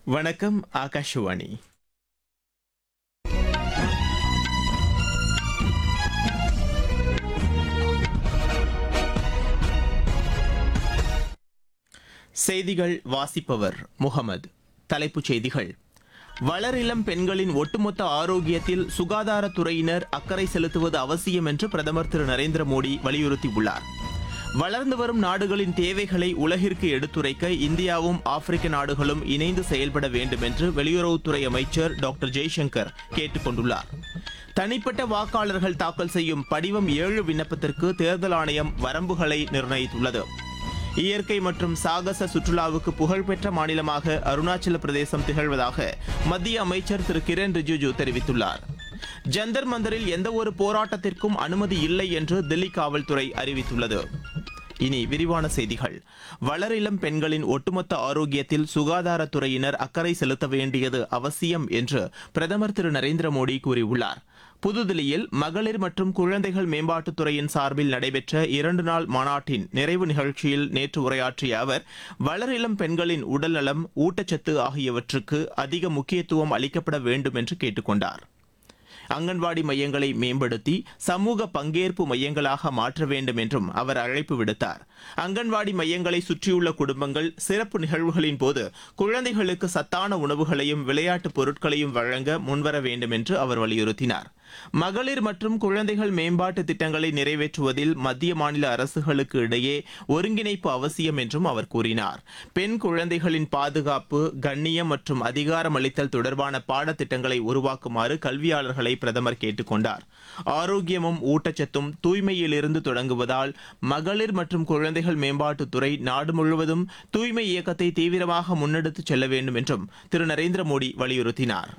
வணக்கம் ஆகாஷவாணி செய்திகள் வாசிப்பவர் முகமது தலைப்புச் செய்திகள் வளரிளம் பெண்களின் ஒட்டுமொத்த ஆரோக்கியத்தில் சுகாதாரத்துறையினர் அக்கறை செலுத்துவது அவசியம் என்று பிரதமர் திரு நரேந்திர மோடி வலியுறுத்தியுள்ளார் வளர்ந்து வரும் நாடுகளின் தேவைகளை உலகிற்கு எடுத்துரைக்க இந்தியாவும் ஆப்பிரிக்க நாடுகளும் இணைந்து செயல்பட வேண்டும் என்று வெளியுறவுத்துறை அமைச்சர் டாக்டர் ஜெய்சங்கர் கேட்டுக் கொண்டுள்ளார் தனிப்பட்ட வாக்காளர்கள் தாக்கல் செய்யும் படிவம் ஏழு விண்ணப்பத்திற்கு தேர்தல் ஆணையம் வரம்புகளை நிர்ணயித்துள்ளது இயற்கை மற்றும் சாகச சுற்றுலாவுக்கு புகழ்பெற்ற மாநிலமாக அருணாச்சல பிரதேசம் திகழ்வதாக மத்திய அமைச்சர் திரு கிரண் ரிஜிஜு தெரிவித்துள்ளார் ஜந்தர் மந்தரில் எந்த ஒரு போராட்டத்திற்கும் அனுமதி இல்லை என்று தில்லி காவல்துறை அறிவித்துள்ளது இனி விரிவான செய்திகள் வளரிளம் பெண்களின் ஒட்டுமொத்த ஆரோக்கியத்தில் சுகாதாரத்துறையினர் அக்கறை செலுத்த வேண்டியது அவசியம் என்று பிரதமர் திரு நரேந்திர மோடி கூறியுள்ளார் புதுதில்லியில் மகளிர் மற்றும் குழந்தைகள் மேம்பாட்டுத்துறையின் சார்பில் நடைபெற்ற இரண்டு நாள் மாநாட்டின் நிறைவு நிகழ்ச்சியில் நேற்று உரையாற்றிய அவர் வளரிளம் பெண்களின் உடல்நலம் ஊட்டச்சத்து ஆகியவற்றுக்கு அதிக முக்கியத்துவம் அளிக்கப்பட வேண்டும் என்று கேட்டுக்கொண்டார் அங்கன்வாடி மையங்களை மேம்படுத்தி சமூக பங்கேற்பு மையங்களாக மாற்ற வேண்டும் என்றும் அவர் அழைப்பு விடுத்தார் அங்கன்வாடி மையங்களை சுற்றியுள்ள குடும்பங்கள் சிறப்பு நிகழ்வுகளின் போது குழந்தைகளுக்கு சத்தான உணவுகளையும் விளையாட்டுப் பொருட்களையும் வழங்க முன்வர வேண்டும் என்று அவர் வலியுறுத்தினார் மகளிர் மற்றும் குழந்தைகள் மேம்பாட்டு திட்டங்களை நிறைவேற்றுவதில் மத்திய மாநில அரசுகளுக்கு இடையே ஒருங்கிணைப்பு அவசியம் என்றும் அவர் கூறினார் பெண் குழந்தைகளின் பாதுகாப்பு கண்ணியம் மற்றும் அதிகாரம் அளித்தல் தொடர்பான பாடத்திட்டங்களை உருவாக்குமாறு கல்வியாளர்களை பிரதமர் கேட்டுக் கொண்டார் ஆரோக்கியமும் ஊட்டச்சத்தும் தூய்மையிலிருந்து தொடங்குவதால் மகளிர் மற்றும் குழந்தைகள் மேம்பாட்டுத்துறை நாடு முழுவதும் தூய்மை இயக்கத்தை தீவிரமாக முன்னெடுத்துச் செல்ல வேண்டும் என்றும் திரு நரேந்திர மோடி வலியுறுத்தினார்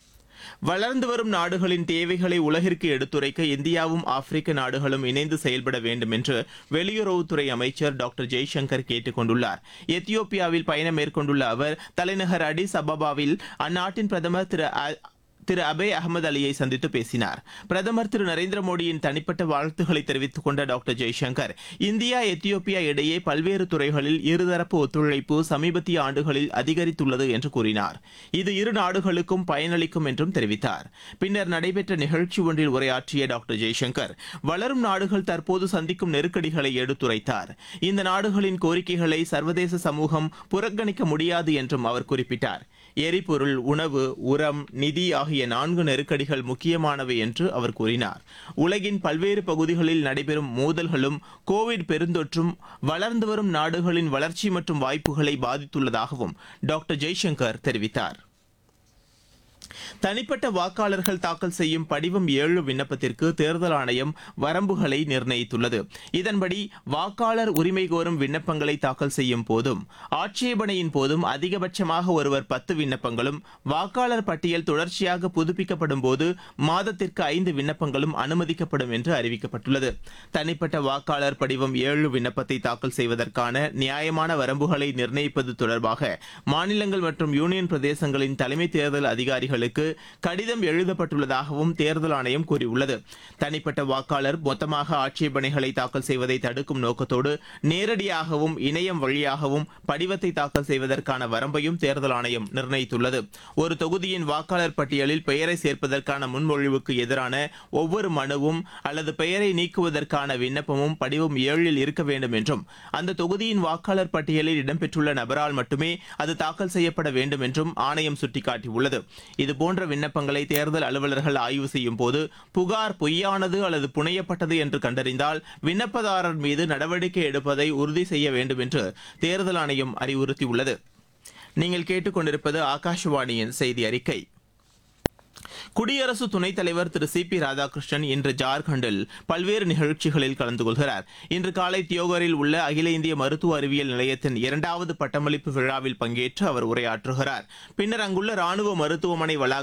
வளர்ந்து வரும் நாடுகளின் தேவைகளை உலகிற்கு எடுத்துரைக்க இந்தியாவும் ஆப்பிரிக்க நாடுகளும் இணைந்து செயல்பட வேண்டும் என்று வெளியுறவுத்துறை அமைச்சர் டாக்டர் ஜெய்சங்கர் கேட்டுக் கொண்டுள்ளார் எத்தியோப்பியாவில் பயணம் மேற்கொண்டுள்ள அவர் தலைநகர் அடிஸ் அபபாவில் அந்நாட்டின் பிரதமர் திரு அ- திரு அபே அகமது அலியை சந்தித்து பேசினார் பிரதமர் திரு நரேந்திர மோடியின் தனிப்பட்ட வாழ்த்துக்களை தெரிவித்துக் கொண்ட டாக்டர் ஜெய்சங்கர் இந்தியா எத்தியோப்பியா இடையே பல்வேறு துறைகளில் இருதரப்பு ஒத்துழைப்பு சமீபத்திய ஆண்டுகளில் அதிகரித்துள்ளது என்று கூறினார் இது இரு நாடுகளுக்கும் பயனளிக்கும் என்றும் தெரிவித்தார் பின்னர் நடைபெற்ற நிகழ்ச்சி ஒன்றில் உரையாற்றிய டாக்டர் ஜெய்சங்கர் வளரும் நாடுகள் தற்போது சந்திக்கும் நெருக்கடிகளை எடுத்துரைத்தார் இந்த நாடுகளின் கோரிக்கைகளை சர்வதேச சமூகம் புறக்கணிக்க முடியாது என்றும் அவர் குறிப்பிட்டார் எரிபொருள் உணவு உரம் நிதி ஆகிய நான்கு நெருக்கடிகள் முக்கியமானவை என்று அவர் கூறினார் உலகின் பல்வேறு பகுதிகளில் நடைபெறும் மோதல்களும் கோவிட் பெருந்தொற்றும் வளர்ந்து வரும் நாடுகளின் வளர்ச்சி மற்றும் வாய்ப்புகளை பாதித்துள்ளதாகவும் டாக்டர் ஜெய்சங்கர் தெரிவித்தார் தனிப்பட்ட வாக்காளர்கள் தாக்கல் செய்யும் படிவம் ஏழு விண்ணப்பத்திற்கு தேர்தல் ஆணையம் வரம்புகளை நிர்ணயித்துள்ளது இதன்படி வாக்காளர் உரிமை கோரும் விண்ணப்பங்களை தாக்கல் செய்யும் போதும் ஆட்சேபனையின் போதும் அதிகபட்சமாக ஒருவர் பத்து விண்ணப்பங்களும் வாக்காளர் பட்டியல் தொடர்ச்சியாக புதுப்பிக்கப்படும் போது மாதத்திற்கு ஐந்து விண்ணப்பங்களும் அனுமதிக்கப்படும் என்று அறிவிக்கப்பட்டுள்ளது தனிப்பட்ட வாக்காளர் படிவம் ஏழு விண்ணப்பத்தை தாக்கல் செய்வதற்கான நியாயமான வரம்புகளை நிர்ணயிப்பது தொடர்பாக மாநிலங்கள் மற்றும் யூனியன் பிரதேசங்களின் தலைமை தேர்தல் அதிகாரிகளுக்கு கடிதம் எழுதப்பட்டுள்ளதாகவும் தேர்தல் ஆணையம் கூறியுள்ளது தனிப்பட்ட வாக்காளர் மொத்தமாக ஆட்சேபனைகளை தாக்கல் செய்வதை தடுக்கும் நோக்கத்தோடு நேரடியாகவும் இணையம் வழியாகவும் படிவத்தை தாக்கல் செய்வதற்கான வரம்பையும் தேர்தல் ஆணையம் நிர்ணயித்துள்ளது ஒரு தொகுதியின் வாக்காளர் பட்டியலில் பெயரை சேர்ப்பதற்கான முன்மொழிவுக்கு எதிரான ஒவ்வொரு மனுவும் அல்லது பெயரை நீக்குவதற்கான விண்ணப்பமும் படிவம் ஏழில் இருக்க வேண்டும் என்றும் அந்த தொகுதியின் வாக்காளர் பட்டியலில் இடம்பெற்றுள்ள நபரால் மட்டுமே அது தாக்கல் செய்யப்பட வேண்டும் என்றும் ஆணையம் சுட்டிக்காட்டியுள்ளது இதுபோன்ற விண்ணப்பங்களை தேர்தல் அலுவலர்கள் ஆய்வு செய்யும் போது புகார் பொய்யானது அல்லது புனையப்பட்டது என்று கண்டறிந்தால் விண்ணப்பதாரர் மீது நடவடிக்கை எடுப்பதை உறுதி செய்ய வேண்டும் என்று தேர்தல் ஆணையம் அறிவுறுத்தியுள்ளது நீங்கள் கேட்டுக்கொண்டிருப்பது ஆகாஷவாணியின் செய்தி அறிக்கை குடியரசு துணைத் தலைவர் திரு சி பி ராதாகிருஷ்ணன் இன்று ஜார்க்கண்டில் பல்வேறு நிகழ்ச்சிகளில் கலந்து கொள்கிறார் இன்று காலை தியோகரில் உள்ள அகில இந்திய மருத்துவ அறிவியல் நிலையத்தின் இரண்டாவது பட்டமளிப்பு விழாவில் பங்கேற்று அவர் உரையாற்றுகிறார் பின்னர் அங்குள்ள ராணுவ மருத்துவமனை வளாகத்தில்